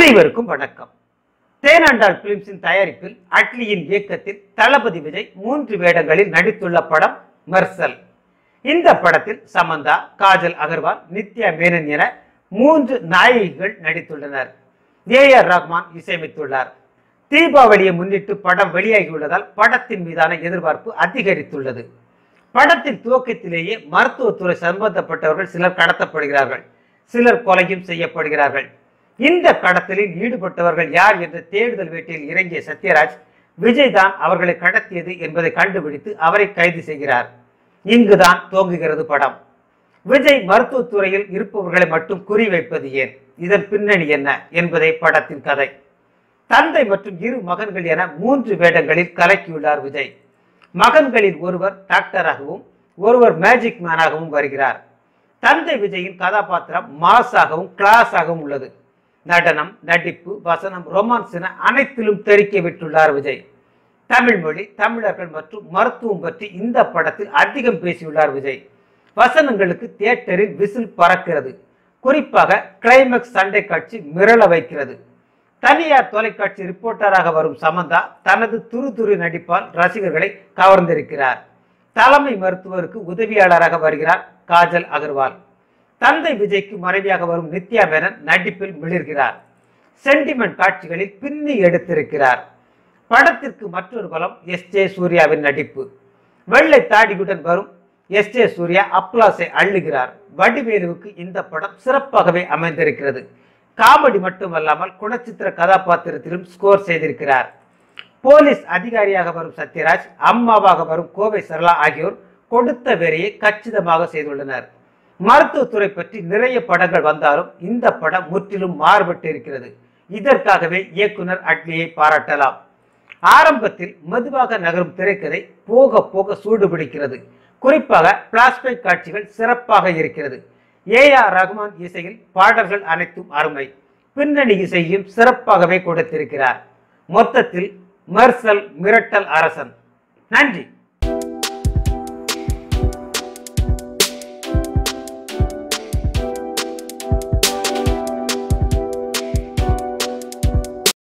அனைவருக்கும் வணக்கம் தேனாண்டாள் பிலிம்ஸின் தயாரிப்பில் அட்லியின் இயக்கத்தில் தளபதி விஜய் மூன்று வேடங்களில் நடித்துள்ள படம் மெர்சல் இந்த படத்தில் சமந்தா காஜல் அகர்வால் நித்யா மேனன் என மூன்று நாயகிகள் நடித்துள்ளனர் ஏ ஆர் ரஹ்மான் இசையமைத்துள்ளார் தீபாவளியை முன்னிட்டு படம் வெளியாகியுள்ளதால் படத்தின் மீதான எதிர்பார்ப்பு அதிகரித்துள்ளது படத்தின் துவக்கத்திலேயே மருத்துவத்துறை சம்பந்தப்பட்டவர்கள் சிலர் கடத்தப்படுகிறார்கள் சிலர் கொலையும் செய்யப்படுகிறார்கள் இந்த கடத்தலில் ஈடுபட்டவர்கள் யார் என்ற தேடுதல் வேட்டையில் இறங்கிய சத்யராஜ் விஜய் தான் அவர்களை கடத்தியது என்பதை கண்டுபிடித்து அவரை கைது செய்கிறார் இங்குதான் துவங்குகிறது படம் விஜய் மருத்துவத்துறையில் இருப்பவர்களை மட்டும் குறிவைப்பது ஏன் இதன் பின்னணி என்ன என்பதை படத்தின் கதை தந்தை மற்றும் இரு மகன்கள் என மூன்று வேடங்களில் கலக்கியுள்ளார் விஜய் மகன்களில் ஒருவர் டாக்டராகவும் ஒருவர் மேஜிக் மேனாகவும் வருகிறார் தந்தை விஜயின் கதாபாத்திரம் மாஸாகவும் கிளாஸாகவும் உள்ளது நடனம் நடிப்பு வசனம் ரொமான்ஸ் என அனைத்திலும் தெறிக்க விட்டுள்ளார் விஜய் தமிழ் மொழி தமிழர்கள் மற்றும் மருத்துவம் பற்றி இந்த படத்தில் அதிகம் பேசியுள்ளார் விஜய் வசனங்களுக்கு தியேட்டரில் விசில் பறக்கிறது குறிப்பாக கிளைமேக்ஸ் சண்டை காட்சி மிரள வைக்கிறது தனியார் தொலைக்காட்சி ரிப்போர்ட்டராக வரும் சமந்தா தனது துரு துரு நடிப்பால் ரசிகர்களை கவர்ந்திருக்கிறார் தலைமை மருத்துவருக்கு உதவியாளராக வருகிறார் காஜல் அகர்வால் தந்தை விஜய்க்கு மனைவியாக வரும் நித்யா மேனன் நடிப்பில் மிளிர்கிறார் சென்டிமெண்ட் காட்சிகளில் பின்னி எடுத்திருக்கிறார் படத்திற்கு மற்றொரு பலம் எஸ் ஜே சூர்யாவின் நடிப்பு வெள்ளை தாடியுடன் வரும் எஸ் ஜே சூர்யா அப்லாஸை அள்ளுகிறார் வடிவேலுவுக்கு இந்த படம் சிறப்பாகவே அமைந்திருக்கிறது காமெடி மட்டுமல்லாமல் குணச்சித்திர கதாபாத்திரத்திலும் ஸ்கோர் செய்திருக்கிறார் போலீஸ் அதிகாரியாக வரும் சத்யராஜ் அம்மாவாக வரும் கோவை சரளா ஆகியோர் கொடுத்த வேலையை கச்சிதமாக செய்துள்ளனர் மருத்துவத்துறை பற்றி நிறைய படங்கள் வந்தாலும் இந்த படம் முற்றிலும் மாறுபட்டு இருக்கிறது இதற்காகவே இயக்குனர் அட்லியை பாராட்டலாம் ஆரம்பத்தில் மெதுவாக நகரும் திரைக்கதை போக போக சூடுபிடிக்கிறது குறிப்பாக பிளாஸ்பேக் காட்சிகள் சிறப்பாக இருக்கிறது ஏ ஆர் ரஹ்மான் இசையில் பாடல்கள் அனைத்தும் அருமை பின்னணி இசையும் சிறப்பாகவே கொடுத்திருக்கிறார் மொத்தத்தில் மெர்சல் மிரட்டல் அரசன் நன்றி